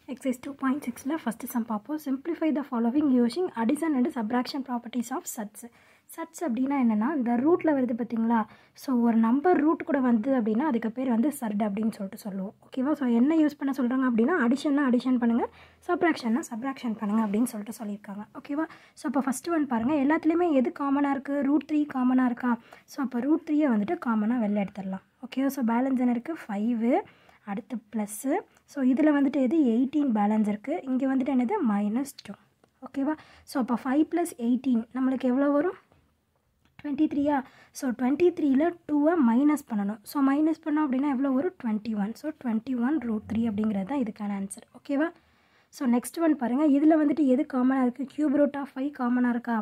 Exercise 2.6ல first sum பார்ப்போம் simplify the following using addition and subtraction properties of sets sets அப்படின்னா என்னென்னா இந்த ரூட்டில் வருது பார்த்தீங்களா ஸோ ஒரு நம்பர் ரூட் கூட வந்து அப்படின்னா அதுக்கு பேர் வந்து சர்ட் அப்படின்னு சொல்லிட்டு சொல்லுவோம் ஓகேவா ஸோ என்ன யூஸ் பண்ண சொல்கிறாங்க அப்படின்னா அடிஷன்னா அடிஷன் பண்ணுங்கள் சப்ராக்ஷன்னா சப்ராக்ஷன் பண்ணுங்கள் அப்படின்னு சொல்லிட்டு சொல்லியிருக்காங்க ஓகேவா ஸோ அப்போ ஃபஸ்ட்டு ஒன் பாருங்கள் எல்லாத்துலேயுமே எது காமனாக இருக்குது ரூட் த்ரீ காமனாக இருக்கா ஸோ அப்போ ரூட் த்ரீயை வந்துட்டு காமனாக வெளில எடுத்துடலாம் ஓகேவா ஸோ பேலன்ஸ் என்ன இருக்குது ஃபைவு அடுத்து ப்ளஸ்ஸு ஸோ இதில் வந்துட்டு எது எயிட்டீன் பேலன்ஸ் இருக்குது இங்கே வந்துட்டு என்னது மைனஸ் டூ ஓகேவா ஸோ அப்போ ஃபைவ் ப்ளஸ் எயிட்டீன் நம்மளுக்கு எவ்வளோ வரும் டுவெண்ட்டி த்ரீயா ஸோ டுவெண்ட்டி த்ரீல டூவை மைனஸ் பண்ணணும் ஸோ மைனஸ் பண்ணோம் அப்படின்னா எவ்வளோ வரும் twenty one so twenty one root three அப்படிங்கிறது தான் இதுக்கான ஆன்சர் ஓகேவா ஸோ நெக்ஸ்ட் ஒன் பாருங்கள் இதில் வந்துட்டு எது காமனாக இருக்குது கியூப் ரூட் ஆஃப் ஃபைவ் காமனாக இருக்கா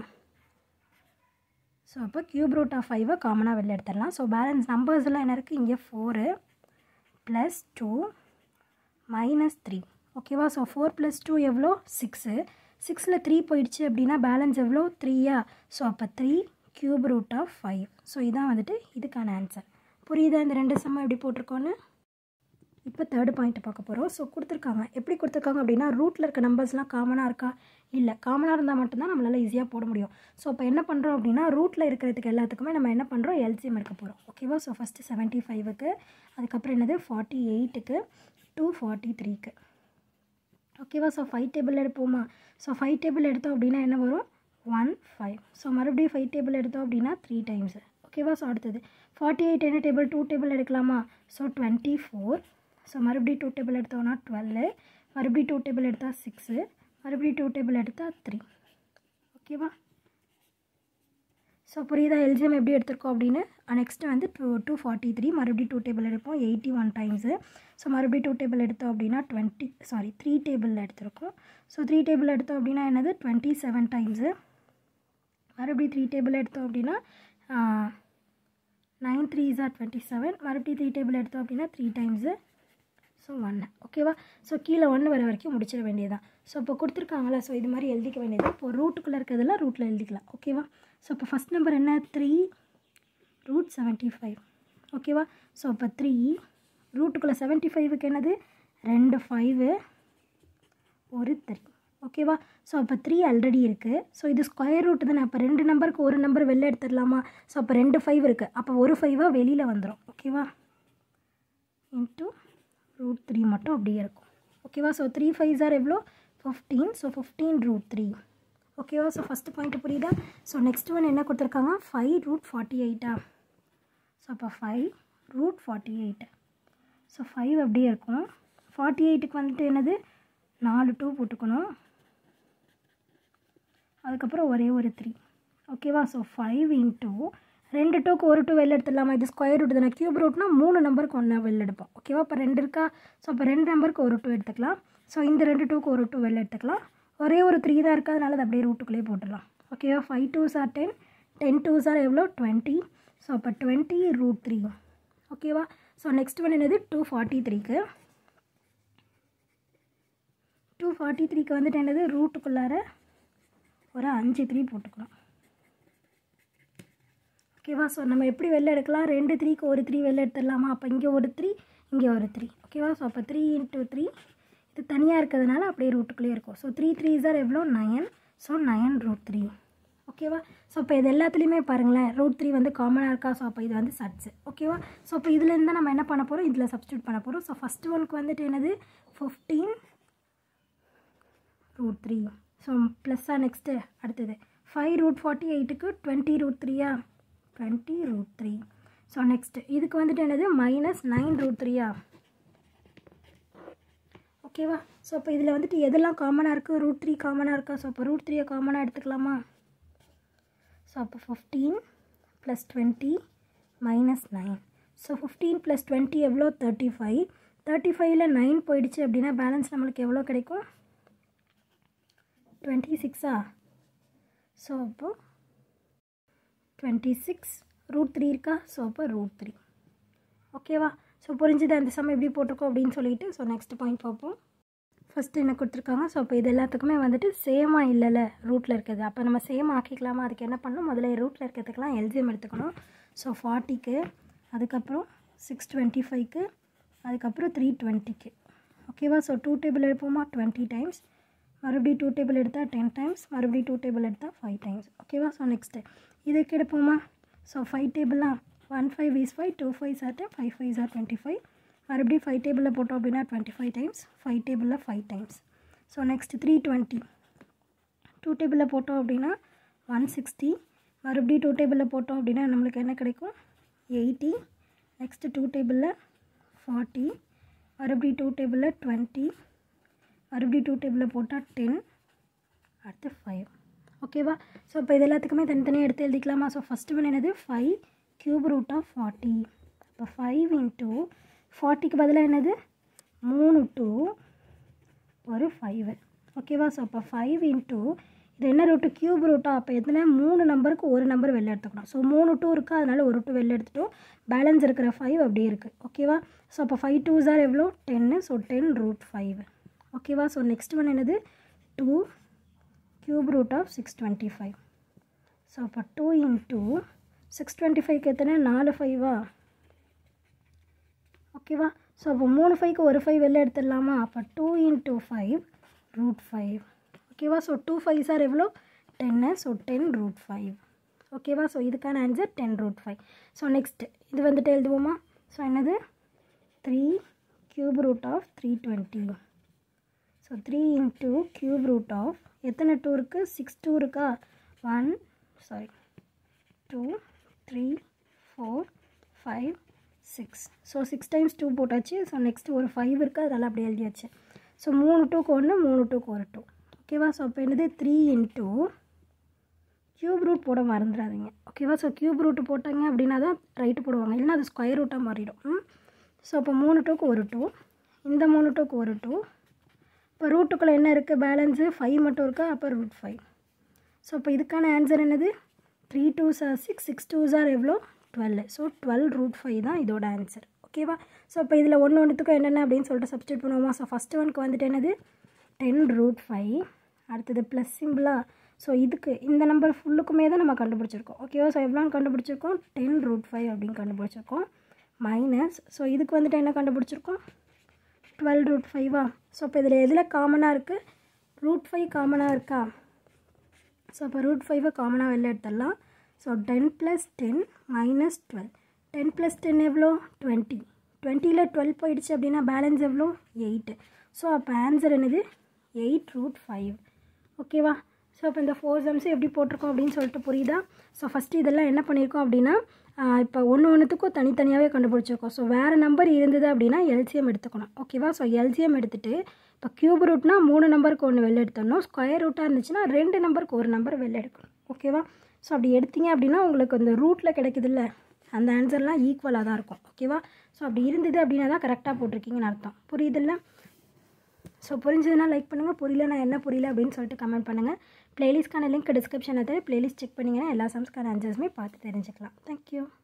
ஸோ அப்போ கியூப் ரூட் ஆஃப் ஃபைவை காமனாக வெளில எடுத்துடலாம் ஸோ பேலன்ஸ் நம்பர்ஸ் எல்லாம் என்ன இருக்குது இங்கே four plus two minus three ஓகேவா ஸோ ஃபோர் ப்ளஸ் டூ எவ்வளோ சிக்ஸு சிக்ஸில் த்ரீ போயிடுச்சு அப்படின்னா பேலன்ஸ் எவ்வளோ த்ரீயா ஸோ அப்போ three cube root of five so இதான் வந்துட்டு இதுக்கான ஆன்சர் புரியுதா இந்த ரெண்டு சம்மா எப்படி போட்டிருக்கோன்னு இப்போ தேர்ட் பாயிண்ட் பார்க்க போகிறோம் ஸோ கொடுத்துருக்காங்க எப்படி கொடுத்துருக்காங்க அப்படின்னா ரூட்டில் இருக்க நம்பர்ஸ்லாம் காமனாக இருக்கா இல்லை காமனாக இருந்தால் மட்டும்தான் நம்மளால் ஈஸியாக போட முடியும் ஸோ இப்போ என்ன பண்ணுறோம் அப்படின்னா ரூட்டில் இருக்கிறதுக்கு எல்லாத்துக்குமே நம்ம என்ன பண்ணுறோம் எல்சிஎம் எடுக்க போகிறோம் ஓகேவா ஸோ ஃபஸ்ட்டு செவன்ட்டி ஃபைவுக்கு அதுக்கப்புறம் என்னது ஃபார்ட்டி எயிட்டுக்கு டூ ஃபார்ட்டி த்ரீக்கு ஓகேவா ஸோ ஃபைவ் டேபிள் எடுப்போமா ஸோ ஃபைவ் டேபிள் எடுத்தோம் அப்படின்னா என்ன வரும் ஒன் ஃபைவ் ஸோ மறுபடியும் ஃபைவ் டேபிள் எடுத்தோம் அப்படின்னா த்ரீ டைம்ஸு ஓகேவா ஸோ அடுத்தது ஃபார்ட்டி எயிட் என்ன டேபிள் டூ டேபிள் எடுக்கலாமா ஸோ டுவெண்ட்டி ஃபோர் ஸோ மறுபடியும் டூ டேபிள் எடுத்தோம்னா டுவெல்லு மறுபடியும் டூ டேபிள் எடுத்தால் சிக்ஸு மறுபடியும் டூ டேபிள் எடுத்தால் த்ரீ ஓகேவா ஸோ புரியுதா எல்ஜிஎம் எப்படி எடுத்திருக்கோம் அப்படின்னு நெக்ஸ்ட்டு வந்து டூ டூ ஃபார்ட்டி த்ரீ மறுபடியும் டூ டேபிள் எடுப்போம் எயிட்டி ஒன் டைம்ஸு ஸோ மறுபடியும் டூ டேபிள் எடுத்தோம் அப்படின்னா டுவெண்ட்டி சாரி த்ரீ டேபிளில் எடுத்திருக்கோம் ஸோ த்ரீ டேபிள் எடுத்தோம் அப்படின்னா என்னது டுவெண்ட்டி செவன் டைம்ஸு மறுபடியும் த்ரீ டேபிள் எடுத்தோம் அப்படின்னா nine threes are twenty seven மறுபடியும் த்ரீ டேபிள் எடுத்தோம் அப்படின்னா த்ரீ டைம்ஸு ஸோ ஒன்று ஓகேவா ஸோ கீழே ஒன்று வர வரைக்கும் முடிச்சிட வேண்டியதான் ஸோ இப்போ கொடுத்துருக்காங்களா ஸோ இது மாதிரி எழுதிக்க வேண்டியது இப்போ ரூட்டுக்குள்ளே இருக்கிறதெல்லாம் ரூட்டில் எழுதிக்கலாம் ஓகேவா ஸோ இப்போ ஃபஸ்ட் நம்பர் என்ன த்ரீ ரூட் செவன்ட்டி ஃபைவ் ஓகேவா ஸோ இப்போ த்ரீ ரூட்டுக்குள்ளே செவன்ட்டி ஃபைவுக்கு என்னது ரெண்டு ஃபைவு ஒரு த்ரீ ஓகேவா ஸோ அப்போ த்ரீ ஆல்ரெடி இருக்குது ஸோ இது ஸ்கொயர் ரூட் தானே அப்போ ரெண்டு நம்பருக்கு ஒரு நம்பர் வெளில எடுத்துடலாமா ஸோ அப்போ ரெண்டு ஃபைவ் இருக்குது அப்போ ஒரு ஃபைவாக வெளியில் வந்துடும் ஓகேவா இன்ட்டு ரூட் த்ரீ மட்டும் அப்படியே இருக்கும் ஓகேவா ஸோ த்ரீ ஃபைவ் ஆர் எவ்வளோ fifteen so fifteen root three ஓகேவா ஸோ ஃபஸ்ட்டு பாயிண்ட் புரியுதா ஸோ நெக்ஸ்ட் ஒன் என்ன கொடுத்துருக்காங்க ஃபைவ் ரூட் ஃபார்ட்டி எயிட்டா ஸோ அப்போ five root forty eight so five அப்படியே இருக்கும் ஃபார்ட்டி எயிட்டுக்கு வந்துட்டு என்னது நாலு டூ போட்டுக்கணும் அதுக்கப்புறம் ஒரே ஒரு த்ரீ ஓகேவா ஸோ ஃபைவ் இன்ட்டு ரெண்டு டூக்கு ஒரு டூ வெளில எடுத்துடலாமா இது ஸ்கொயர் ரூட் தானே க்யூப் ரூட்னா மூணு நம்பருக்கு ஒன்றா வெளில எடுப்போம் ஓகேவா இப்போ ரெண்டு இருக்கா ஸோ அப்போ ரெண்டு நம்பருக்கு ஒரு டூ எடுத்துக்கலாம் ஸோ இந்த ரெண்டு டூக்கு ஒரு டூ வெளில எடுத்துக்கலாம் ஒரே ஒரு த்ரீ தான் இருக்குது அதனால அது அப்படியே ரூட்டுக்குள்ளேயே போட்டுடலாம் ஓகேவா five two are ten ten twos sir எவ்வளோ டுவெண்ட்டி ஸோ அப்போ டுவெண்ட்டி ரூட் த்ரீ ஓகேவா ஸோ நெக்ஸ்ட் ஒன் என்னது டூ ஃபார்ட்டி த்ரீக்கு டூ ஃபார்ட்டி த்ரீக்கு வந்துட்டு என்னது ரூட்டுக்குள்ளார ஒரு அஞ்சு த்ரீ போட்டுக்கலாம் ஓகேவா ஸோ நம்ம எப்படி வெளில எடுக்கலாம் ரெண்டு த்ரீக்கு ஒரு த்ரீ வெளில எடுத்துடலாமா அப்போ இங்கே ஒரு த்ரீ இங்கே ஒரு த்ரீ ஓகேவா ஸோ அப்போ த்ரீ இன்ட்டு த்ரீ இது தனியாக இருக்கிறதுனால அப்படியே ரூட்டுக்குள்ளேயே இருக்கும் ஸோ த்ரீ த்ரீ சார் எவ்வளோ nine so nine root three ஓகேவா ஸோ இப்போ இது எல்லாத்துலேயுமே பாருங்களேன் ரூட் த்ரீ வந்து காமனாக இருக்கா ஸோ அப்போ இது வந்து சட்ஸு ஓகேவா ஸோ இப்போ இதுலேருந்து தான் நம்ம என்ன பண்ண போகிறோம் இதில் சப்ஸ்டியூட் பண்ண போகிறோம் ஸோ ஃபஸ்ட் ஒனுக்கு வந்துட்டு என்னது ஃபிஃப்டீன் ரூட் த்ரீ ஸோ ப்ளஸ்ஸாக நெக்ஸ்ட்டு அடுத்தது ஃபைவ் ரூட் ஃபார்ட்டி எயிட்டுக்கு டுவெண்ட்டி ரூட் த்ரீயா twenty root three so next இதுக்கு வந்துட்டு என்னது மைனஸ் நைன் ரூட் த்ரீயா ஓகேவா ஸோ இப்போ இதில் வந்துட்டு எதெல்லாம் காமனாக இருக்குது ரூட் த்ரீ காமனாக இருக்கா ஸோ இப்போ ரூட் த்ரீயை காமனாக எடுத்துக்கலாமா ஸோ அப்போ fifteen plus twenty minus nine so fifteen plus twenty எவ்வளோ தேர்ட்டி ஃபைவ் தேர்ட்டி ஃபைவ்ல நைன் போயிடுச்சு அப்படின்னா பேலன்ஸ் நம்மளுக்கு எவ்வளோ கிடைக்கும் டுவெண்ட்டி சிக்ஸா ஸோ அப்போது டுவெண்ட்டி சிக்ஸ் ரூட் த்ரீ இருக்கா ஸோ அப்போ ரூட் த்ரீ ஓகேவா ஸோ புரிஞ்சுது அந்த சம் எப்படி போட்டிருக்கோம் அப்படின்னு சொல்லிட்டு ஸோ நெக்ஸ்ட் பாயிண்ட் பார்ப்போம் ஃபஸ்ட்டு என்ன கொடுத்துருக்காங்க ஸோ இப்போ இது எல்லாத்துக்குமே வந்துட்டு சேமாக இல்லைல்ல ரூட்டில் இருக்குது அப்போ நம்ம சேம் ஆக்கிக்கலாமா அதுக்கு என்ன பண்ணணும் முதல்ல ரூட்டில் இருக்கிறதுக்கெலாம் எல்ஜிஎம் எடுத்துக்கணும் ஸோ ஃபார்ட்டிக்கு அதுக்கப்புறம் சிக்ஸ் டுவெண்ட்டி ஃபைவ்க்கு அதுக்கப்புறம் த்ரீ டுவெண்ட்டிக்கு ஓகேவா ஸோ டூ டேபிள் எடுப்போமா டுவெண்ட்டி டைம்ஸ் மறுபடியும் டூ டேபிள் எடுத்தால் டென் டைம்ஸ் மறுபடியும் டூ டேபிள் எடுத்தால் ஃபைவ் டைம்ஸ் ஓகேவா ஸோ நெக்ஸ்ட்டு இதுக்கு எடுப்போமா ஸோ ஃபைவ் டேபிளாக one five is five two five are ten five fives are twenty five மறுபடியும் ஃபைவ் டேபிளில் போட்டோம் அப்படின்னா டுவெண்ட்டி ஃபைவ் டைம்ஸ் ஃபைவ் டேபிளில் five times so next three twenty two டேபிளில் போட்டோம் அப்படின்னா ஒன் சிக்ஸ்டி மறுபடியும் டூ டேபிளில் போட்டோம் அப்படின்னா நம்மளுக்கு என்ன கிடைக்கும் எயிட்டி நெக்ஸ்ட்டு டூ டேபிளில் ஃபார்ட்டி மறுபடியும் டூ டேபிளில் டுவெண்ட்டி மறுபடியும் டூ டேபிளில் போட்டால் டென் அடுத்து ஃபைவ் ஓகேவா ஸோ இப்போ இது எல்லாத்துக்குமே தனித்தனியாக எடுத்து எழுதிக்கலாமா ஸோ ஃபஸ்ட்டு ஒன் என்னது five cube root of forty இப்போ ஃபைவ் இன்ட்டு ஃபார்ட்டிக்கு பதிலாக என்னது மூணு டூ ஒரு ஃபைவ் ஓகேவா ஸோ அப்போ ஃபைவ் இன்ட்டு இது என்ன ரூட்டு க்யூப் ரூட்டா அப்போ எத்தனை மூணு நம்பருக்கு ஒரு நம்பர் வெளில எடுத்துக்கணும் ஸோ மூணு டூ இருக்குது அதனால் ஒரு டூ வெளில எடுத்துட்டோம் பேலன்ஸ் இருக்கிற ஃபைவ் அப்படியே இருக்குது ஓகேவா ஸோ அப்போ ஃபைவ் டூ சார் எவ்வளோ டென்னு ஸோ டென் ரூட் ஃபைவ் ஓகேவா ஸோ நெக்ஸ்ட் ஒன் என்னது two cube root of six twenty five so அப்போ டூ இன்ட்டு சிக்ஸ் டுவெண்ட்டி ஃபைவ்க்கு எத்தனை நாலு ஃபைவா ஓகேவா ஸோ அப்போ மூணு ஃபைவ்க்கு ஒரு ஃபைவ் வெளில எடுத்துடலாமா அப்போ two into five root five ஓகேவா ஸோ டூ ஃபைவ் சார் எவ்வளோ டென்னு ஸோ டென் ரூட் ஃபைவ் ஓகேவா ஸோ இதுக்கான answer ten root five so next இது வந்துட்டு எழுதுவோமா ஸோ என்னது three cube root of three twenty so three into cube root of எத்தனை டூ இருக்குது சிக்ஸ் டூ இருக்கா one sorry two three four five six so six times two போட்டாச்சு so next ஒரு five இருக்குது அதனால் அப்படியே எழுதியாச்சு ஸோ மூணு டூக்கு ஒன்று மூணு டூக்கு ஒரு டூ ஓகேவா ஸோ அப்போ என்னது த்ரீ இன்ட்டு க்யூப் ரூட் போட மறந்துடாதீங்க ஓகேவா ஸோ க்யூப் ரூட் போட்டாங்க அப்படின்னா தான் ரைட்டு போடுவாங்க இல்லைன்னா அது ஸ்கொயர் ரூட்டாக மாறிடும் ம் ஸோ அப்போ மூணு டூக்கு ஒரு டூ இந்த மூணு டூக்கு ஒரு டூ இப்போ ரூட்டுக்குள்ளே என்ன இருக்குது பேலன்ஸு ஃபைவ் மட்டும் இருக்கா அப்போ ரூட் ஃபைவ் ஸோ இப்போ இதுக்கான ஆன்சர் என்னது three two are six six two sir எவ்வளோ twelve so twelve root five தான் இதோட ஆன்சர் ஓகேவா ஸோ இப்போ இதில் ஒன்று ஒன்றுத்துக்கும் என்னென்ன அப்படின்னு சொல்லிட்டு சப்ஸ்டியூட் பண்ணுவோமா ஸோ ஃபஸ்ட்டு ஒனுக்கு வந்துட்டு என்னது டென் ரூட் ஃபைவ் அடுத்தது ப்ளஸ் சிம்பிளா ஸோ இதுக்கு இந்த நம்பர் ஃபுல்லுக்குமே தான் நம்ம கண்டுபிடிச்சிருக்கோம் ஓகேவா ஸோ எவ்வளோன்னு கண்டுபிடிச்சிருக்கோம் டென் ரூட் ஃபைவ் அப்படின்னு கண்டுபிடிச்சிருக்கோம் மைனஸ் ஸோ இதுக்கு வந்துட்டு என்ன கண்டுபிடிச்சிருக்கோம் டுவெல் ரூட் ஃபைவா ஸோ இப்போ இதில் எதில் காமனாக இருக்குது ரூட் ஃபைவ் காமனாக இருக்கா ஸோ அப்போ ரூட் ஃபைவை காமனாக வெளில எடுத்துடலாம் so ten plus ten minus twelve ten plus ten எவ்வளோ டுவெண்ட்டி டுவெண்ட்டியில் டுவெல் போயிடுச்சு அப்படின்னா பேலன்ஸ் எவ்வளோ எயிட்டு ஸோ அப்போ ஆன்சர் என்னது எயிட் ரூட் ஃபைவ் ஓகேவா ஸோ இப்போ இந்த ஃபோர் சம்ஸ் எப்படி போட்டிருக்கோம் அப்படின்னு சொல்லிட்டு புரியுதா ஸோ ஃபஸ்ட்டு இதெல்லாம் என்ன பண்ணியிருக்கோம் அப்படின்னா இப்போ ஒன்று ஒன்றுத்துக்கும் தனித்தனியாகவே கண்டுபிடிச்சிருக்கோம் ஸோ வேறு நம்பர் இருந்தது அப்படின்னா எல்சிஎம் எடுத்துக்கணும் ஓகேவா ஸோ எல்சிஎம் எடுத்துகிட்டு இப்போ க்யூப் ரூட்னா மூணு நம்பருக்கு ஒன்று வெளில எடுத்துடணும் ஸ்கொயர் ரூட்டாக இருந்துச்சுன்னா ரெண்டு நம்பருக்கு ஒரு நம்பர் வெளில எடுக்கணும் ஓகேவா ஸோ அப்படி எடுத்தீங்க அப்படின்னா உங்களுக்கு அந்த ரூட்டில் கிடைக்குதுல்ல அந்த ஆன்சர்லாம் ஈக்குவலாக தான் இருக்கும் ஓகேவா ஸோ அப்படி இருந்தது அப்படின்னா தான் கரெக்டாக போட்டிருக்கீங்கன்னு அர்த்தம் புரியுதுல்ல ஸோ புரிஞ்சதுன்னா லைக் பண்ணுங்கள் புரியல நான் என்ன புரியல அப்படின்னு சொல்லிட்டு கமெண்ட் பண்ணுங்கள் ப்ளேலிஸ்ட்கான லிங்க் டிஸ்கிரிப்ஷனில் தவிர ப்ளேலிஸ்ட் செக் பண்ணிங்கன்னா எல்லா சம்ஸ்க்கான ஆன்சர்ஸுமே பார்த்து தெரிஞ்சுக்கலாம் தேங்க்யூ